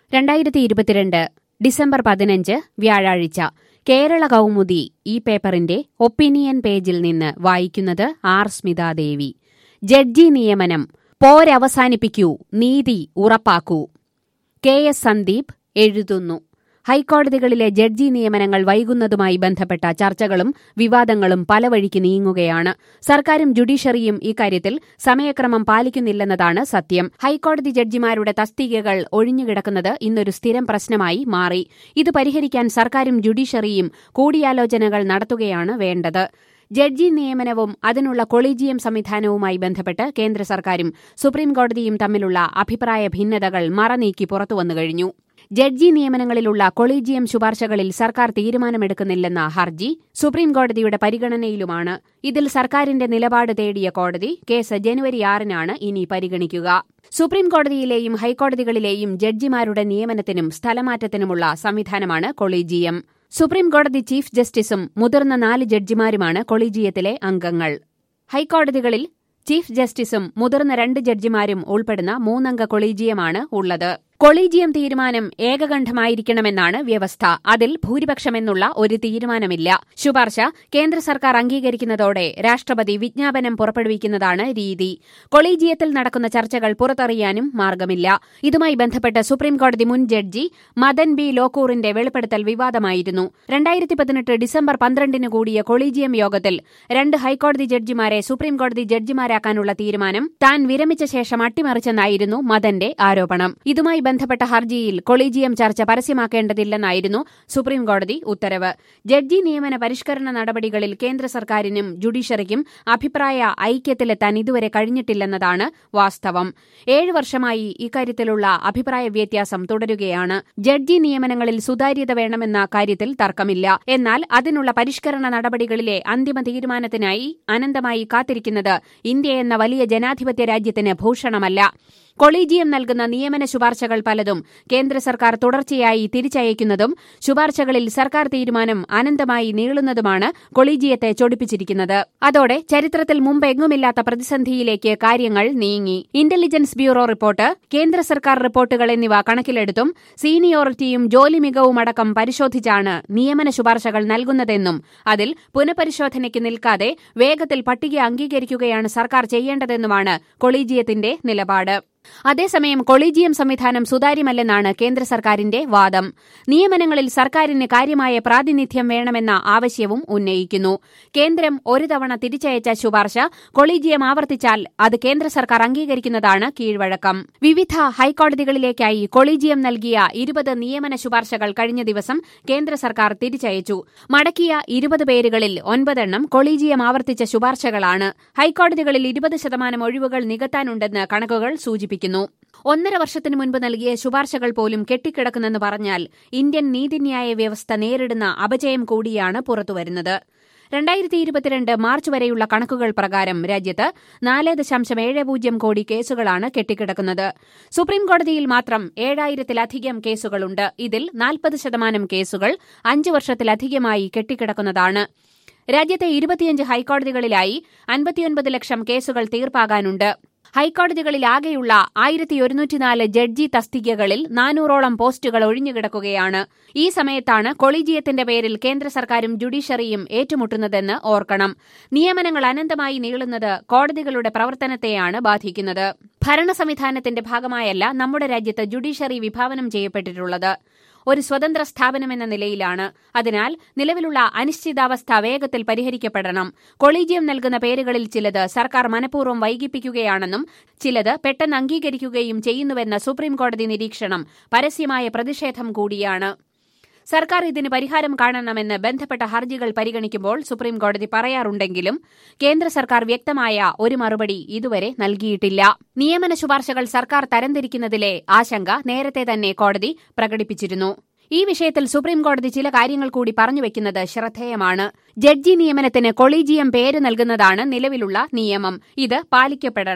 രണ്ടായിരത്തി ഇരുപത്തിരണ്ട് ഡിസംബർ പതിനഞ്ച് വ്യാഴാഴ്ച കേരള കൗമുദി ഈ പേപ്പറിന്റെ ഒപ്പീനിയൻ പേജിൽ നിന്ന് വായിക്കുന്നത് ആർ സ്മിതാദേവി ജഡ്ജി നിയമനം പോരവസാനിപ്പിക്കൂ നീതി ഉറപ്പാക്കൂ കെ എസ് സന്ദീപ് എഴുതുന്നു ഹൈക്കോടതികളിലെ ജഡ്ജി നിയമനങ്ങൾ വൈകുന്നതുമായി ബന്ധപ്പെട്ട ചർച്ചകളും വിവാദങ്ങളും പല വഴിക്ക് നീങ്ങുകയാണ് സർക്കാരും ജുഡീഷ്യറിയും ഇക്കാര്യത്തിൽ സമയക്രമം പാലിക്കുന്നില്ലെന്നതാണ് സത്യം ഹൈക്കോടതി ജഡ്ജിമാരുടെ തസ്തികകൾ ഒഴിഞ്ഞുകിടക്കുന്നത് ഇന്നൊരു സ്ഥിരം പ്രശ്നമായി മാറി ഇത് പരിഹരിക്കാൻ സർക്കാരും ജുഡീഷ്യറിയും കൂടിയാലോചനകൾ നടത്തുകയാണ് വേണ്ടത് ജഡ്ജി നിയമനവും അതിനുള്ള കൊളീജിയം സംവിധാനവുമായി ബന്ധപ്പെട്ട് കേന്ദ്ര സർക്കാരും സുപ്രീംകോടതിയും തമ്മിലുള്ള അഭിപ്രായ ഭിന്നതകൾ മറനീക്കി പുറത്തുവന്നു കഴിഞ്ഞു ജഡ്ജി നിയമനങ്ങളിലുള്ള കൊളീജിയം ശുപാർശകളിൽ സർക്കാർ തീരുമാനമെടുക്കുന്നില്ലെന്ന ഹർജി സുപ്രീംകോടതിയുടെ പരിഗണനയിലുമാണ് ഇതിൽ സർക്കാരിന്റെ നിലപാട് തേടിയ കോടതി കേസ് ജനുവരി ആറിനാണ് ഇനി പരിഗണിക്കുക സുപ്രീംകോടതിയിലെയും ഹൈക്കോടതികളിലെയും ജഡ്ജിമാരുടെ നിയമനത്തിനും സ്ഥലമാറ്റത്തിനുമുള്ള സംവിധാനമാണ് കൊളീജിയം സുപ്രീംകോടതി ചീഫ് ജസ്റ്റിസും മുതിർന്ന നാല് ജഡ്ജിമാരുമാണ് കൊളീജിയത്തിലെ അംഗങ്ങൾ ഹൈക്കോടതികളിൽ ചീഫ് ജസ്റ്റിസും മുതിർന്ന രണ്ട് ജഡ്ജിമാരും ഉൾപ്പെടുന്ന മൂന്നംഗ കൊളീജിയമാണ് ഉള്ളത് കൊളീജിയം തീരുമാനം ഏകകണ്ഠമായിരിക്കണമെന്നാണ് വ്യവസ്ഥ അതിൽ ഭൂരിപക്ഷമെന്നുള്ള ഒരു തീരുമാനമില്ല ശുപാർശ കേന്ദ്ര സർക്കാർ അംഗീകരിക്കുന്നതോടെ രാഷ്ട്രപതി വിജ്ഞാപനം പുറപ്പെടുവിക്കുന്നതാണ് രീതി കൊളീജിയത്തിൽ നടക്കുന്ന ചർച്ചകൾ പുറത്തറിയാനും മാർഗമില്ല ഇതുമായി ബന്ധപ്പെട്ട് സുപ്രീംകോടതി മുൻ ജഡ്ജി മദൻ ബി ലോക്കൂറിന്റെ വെളിപ്പെടുത്തൽ വിവാദമായിരുന്നു രണ്ടായിരത്തി പതിനെട്ട് ഡിസംബർ പന്ത്രണ്ടിന് കൂടിയ കൊളീജിയം യോഗത്തിൽ രണ്ട് ഹൈക്കോടതി ജഡ്ജിമാരെ സുപ്രീംകോടതി ജഡ്ജിമാരാക്കാനുള്ള തീരുമാനം താൻ വിരമിച്ച ശേഷം അട്ടിമറിച്ചെന്നായിരുന്നു മദന്റെ ആരോപണം ഇതുമായി ബന്ധപ്പെട്ട ഹർജിയിൽ കൊളീജിയം ചർച്ച പരസ്യമാക്കേണ്ടതില്ലെന്നായിരുന്നു സുപ്രീംകോടതി ഉത്തരവ് ജഡ്ജി നിയമന പരിഷ്കരണ നടപടികളിൽ കേന്ദ്ര സർക്കാരിനും ജുഡീഷ്യറിക്കും അഭിപ്രായ ഐക്യത്തിലെത്താൻ ഇതുവരെ കഴിഞ്ഞിട്ടില്ലെന്നതാണ് വാസ്തവം ഏഴ് വർഷമായി ഇക്കാര്യത്തിലുള്ള അഭിപ്രായ വ്യത്യാസം തുടരുകയാണ് ജഡ്ജി നിയമനങ്ങളിൽ സുതാര്യത വേണമെന്ന കാര്യത്തിൽ തർക്കമില്ല എന്നാൽ അതിനുള്ള പരിഷ്കരണ നടപടികളിലെ അന്തിമ തീരുമാനത്തിനായി അനന്തമായി കാത്തിരിക്കുന്നത് ഇന്ത്യ എന്ന വലിയ ജനാധിപത്യ രാജ്യത്തിന് ഭൂഷണമല്ല കൊളീജിയം നൽകുന്ന നിയമന ശുപാർശകൾ പലതും കേന്ദ്ര സർക്കാർ തുടർച്ചയായി തിരിച്ചയക്കുന്നതും ശുപാർശകളിൽ സർക്കാർ തീരുമാനം അനന്തമായി നീളുന്നതുമാണ് കൊളീജിയത്തെ ചൊടിപ്പിച്ചിരിക്കുന്നത് അതോടെ ചരിത്രത്തിൽ മുമ്പെങ്ങുമില്ലാത്ത പ്രതിസന്ധിയിലേക്ക് കാര്യങ്ങൾ നീങ്ങി ഇന്റലിജൻസ് ബ്യൂറോ റിപ്പോർട്ട് കേന്ദ്ര സർക്കാർ റിപ്പോർട്ടുകൾ എന്നിവ കണക്കിലെടുത്തും സീനിയോറിറ്റിയും ജോലി മികവുമടക്കം പരിശോധിച്ചാണ് നിയമന ശുപാർശകൾ നൽകുന്നതെന്നും അതിൽ പുനഃപരിശോധനയ്ക്ക് നിൽക്കാതെ വേഗത്തിൽ പട്ടിക അംഗീകരിക്കുകയാണ് സർക്കാർ ചെയ്യേണ്ടതെന്നുമാണ് കൊളീജിയത്തിന്റെ നിലപാട് അതേസമയം കൊളീജിയം സംവിധാനം സുതാര്യമല്ലെന്നാണ് കേന്ദ്ര സർക്കാരിന്റെ വാദം നിയമനങ്ങളിൽ സർക്കാരിന് കാര്യമായ പ്രാതിനിധ്യം വേണമെന്ന ആവശ്യവും ഉന്നയിക്കുന്നു കേന്ദ്രം ഒരു തവണ തിരിച്ചയച്ച ശുപാർശ കൊളീജിയം ആവർത്തിച്ചാൽ അത് കേന്ദ്ര സർക്കാർ അംഗീകരിക്കുന്നതാണ് കീഴ്വഴക്കം വിവിധ ഹൈക്കോടതികളിലേക്കായി കൊളീജിയം നൽകിയ ഇരുപത് നിയമന ശുപാർശകൾ കഴിഞ്ഞ ദിവസം കേന്ദ്ര സർക്കാർ തിരിച്ചയച്ചു മടക്കിയ ഇരുപത് പേരുകളിൽ ഒൻപതെണ്ണം കൊളീജിയം ആവർത്തിച്ച ശുപാർശകളാണ് ഹൈക്കോടതികളിൽ ഇരുപത് ശതമാനം ഒഴിവുകൾ നികത്താനുണ്ടെന്ന് കണക്കുകൾ സൂചിപ്പിക്കുന്നു ഒന്നര വർഷത്തിനു മുൻപ് നൽകിയ ശുപാർശകൾ പോലും കെട്ടിക്കിടക്കുന്നെന്ന് പറഞ്ഞാൽ ഇന്ത്യൻ നീതിന്യായ വ്യവസ്ഥ നേരിടുന്ന അപജയം കൂടിയാണ് പുറത്തുവരുന്നത് രണ്ടായിരത്തി ഇരുപത്തിരണ്ട് മാർച്ച് വരെയുള്ള കണക്കുകൾ പ്രകാരം രാജ്യത്ത് നാല് ദശാംശം ഏഴ് പൂജ്യം കോടി കേസുകളാണ് കെട്ടിക്കിടക്കുന്നത് സുപ്രീംകോടതിയിൽ മാത്രം ഏഴായിരത്തിലധികം കേസുകളുണ്ട് ഇതിൽ നാൽപ്പത് ശതമാനം കേസുകൾ അഞ്ച് വർഷത്തിലധികമായി കെട്ടിക്കിടക്കുന്നതാണ് രാജ്യത്തെ ഇരുപത്തിയഞ്ച് ഹൈക്കോടതികളിലായി അൻപത്തിയൊൻപത് ലക്ഷം കേസുകൾ തീർപ്പാകാനുണ്ട് ഹൈക്കോടതികളിലാകെയുള്ള ആയിരത്തി ഒരുന്നൂറ്റിനാല് ജഡ്ജി തസ്തികകളിൽ നാനൂറോളം പോസ്റ്റുകൾ ഒഴിഞ്ഞുകിടക്കുകയാണ് ഈ സമയത്താണ് കൊളീജിയത്തിന്റെ പേരിൽ കേന്ദ്ര സർക്കാരും ജുഡീഷ്യറിയും ഏറ്റുമുട്ടുന്നതെന്ന് ഓർക്കണം നിയമനങ്ങൾ അനന്തമായി നീളുന്നത് കോടതികളുടെ പ്രവർത്തനത്തെയാണ് ബാധിക്കുന്നത് ഭരണ സംവിധാനത്തിന്റെ ഭാഗമായല്ല നമ്മുടെ രാജ്യത്ത് ജുഡീഷ്യറി വിഭാവനം ചെയ്യപ്പെട്ടിട്ടുള്ളത് ഒരു സ്വതന്ത്ര സ്ഥാപനമെന്ന നിലയിലാണ് അതിനാൽ നിലവിലുള്ള അനിശ്ചിതാവസ്ഥ വേഗത്തിൽ പരിഹരിക്കപ്പെടണം കൊളീജിയം നൽകുന്ന പേരുകളിൽ ചിലത് സർക്കാർ മനഃപൂർവ്വം വൈകിപ്പിക്കുകയാണെന്നും ചിലത് പെട്ടെന്ന് അംഗീകരിക്കുകയും ചെയ്യുന്നുവെന്ന സുപ്രീംകോടതി നിരീക്ഷണം പരസ്യമായ പ്രതിഷേധം കൂടിയാണ് സർക്കാർ ഇതിന് പരിഹാരം കാണണമെന്ന് ബന്ധപ്പെട്ട ഹർജികൾ പരിഗണിക്കുമ്പോൾ സുപ്രീംകോടതി പറയാറുണ്ടെങ്കിലും കേന്ദ്ര സർക്കാർ വ്യക്തമായ ഒരു മറുപടി ഇതുവരെ നൽകിയിട്ടില്ല നിയമന ശുപാർശകൾ സർക്കാർ തരംതിരിക്കുന്നതിലെ ആശങ്ക നേരത്തെ തന്നെ കോടതി പ്രകടിപ്പിച്ചിരുന്നു ഈ വിഷയത്തിൽ സുപ്രീംകോടതി ചില കാര്യങ്ങൾ കൂടി പറഞ്ഞുവെക്കുന്നത് ശ്രദ്ധേയമാണ് ജഡ്ജി നിയമനത്തിന് കൊളീജിയം പേര് നൽകുന്നതാണ് നിലവിലുള്ള നിയമം ഇത് പാലിക്കപ്പെടണം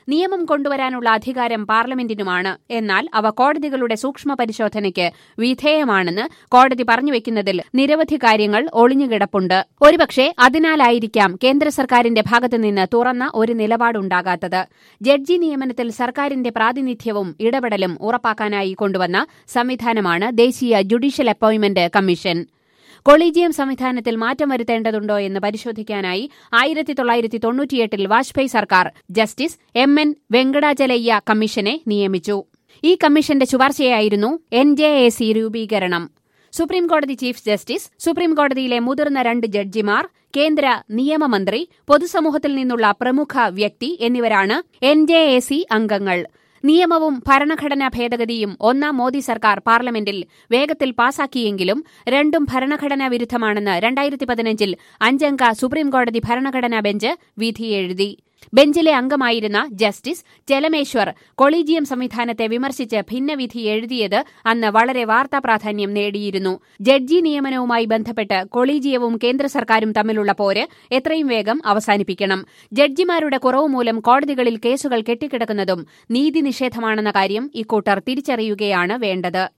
നിയമം കൊണ്ടുവരാനുള്ള അധികാരം പാർലമെന്റിനുമാണ് എന്നാൽ അവ കോടതികളുടെ സൂക്ഷ്മ പരിശോധനയ്ക്ക് വിധേയമാണെന്ന് കോടതി പറഞ്ഞുവെക്കുന്നതിൽ നിരവധി കാര്യങ്ങൾ ഒളിഞ്ഞുകിടപ്പുണ്ട് ഒരുപക്ഷെ അതിനാലായിരിക്കാം കേന്ദ്ര സർക്കാരിന്റെ ഭാഗത്തുനിന്ന് തുറന്ന ഒരു നിലപാടുണ്ടാകാത്തത് ജഡ്ജി നിയമനത്തിൽ സർക്കാരിന്റെ പ്രാതിനിധ്യവും ഇടപെടലും ഉറപ്പാക്കാനായി കൊണ്ടുവന്ന സംവിധാനമാണ് ദേശീയ ജുഡീഷ്യൽ അപ്പോയിന്റ്മെന്റ് കമ്മീഷൻ കൊളീജിയം സംവിധാനത്തിൽ മാറ്റം വരുത്തേണ്ടതുണ്ടോ എന്ന് പരിശോധിക്കാനായി ആയിരത്തി തൊള്ളായിരത്തി തൊണ്ണൂറ്റിയെട്ടിൽ വാജ്പേയി സർക്കാർ ജസ്റ്റിസ് എം എൻ വെങ്കടാചലയ്യ കമ്മീഷനെ നിയമിച്ചു ഈ കമ്മീഷന്റെ ശുപാർശയായിരുന്നു എൻ ജെ എ സി രൂപീകരണം സുപ്രീംകോടതി ചീഫ് ജസ്റ്റിസ് സുപ്രീംകോടതിയിലെ മുതിർന്ന രണ്ട് ജഡ്ജിമാർ കേന്ദ്ര നിയമമന്ത്രി പൊതുസമൂഹത്തിൽ നിന്നുള്ള പ്രമുഖ വ്യക്തി എന്നിവരാണ് എൻ ജെ എ സി അംഗങ്ങൾ നിയമവും ഭരണഘടനാ ഭേദഗതിയും ഒന്നാം മോദി സർക്കാർ പാർലമെന്റിൽ വേഗത്തിൽ പാസാക്കിയെങ്കിലും രണ്ടും ഭരണഘടനാ വിരുദ്ധമാണെന്ന് രണ്ടായിരത്തി പതിനഞ്ചിൽ അഞ്ചംഗ സുപ്രീംകോടതി ഭരണഘടനാ ബെഞ്ച് വിധിയെഴുതി ബെഞ്ചിലെ അംഗമായിരുന്ന ജസ്റ്റിസ് ചെലമേശ്വർ കൊളീജിയം സംവിധാനത്തെ വിമർശിച്ച് ഭിന്നവിധി എഴുതിയത് അന്ന് വളരെ വാർത്താ പ്രാധാന്യം നേടിയിരുന്നു ജഡ്ജി നിയമനവുമായി ബന്ധപ്പെട്ട് കൊളീജിയവും കേന്ദ്ര സർക്കാരും തമ്മിലുള്ള പോര് എത്രയും വേഗം അവസാനിപ്പിക്കണം ജഡ്ജിമാരുടെ കുറവ് മൂലം കോടതികളിൽ കേസുകൾ കെട്ടിക്കിടക്കുന്നതും നീതി നിഷേധമാണെന്ന കാര്യം ഇക്കൂട്ടർ തിരിച്ചറിയുകയാണ് വേണ്ടത്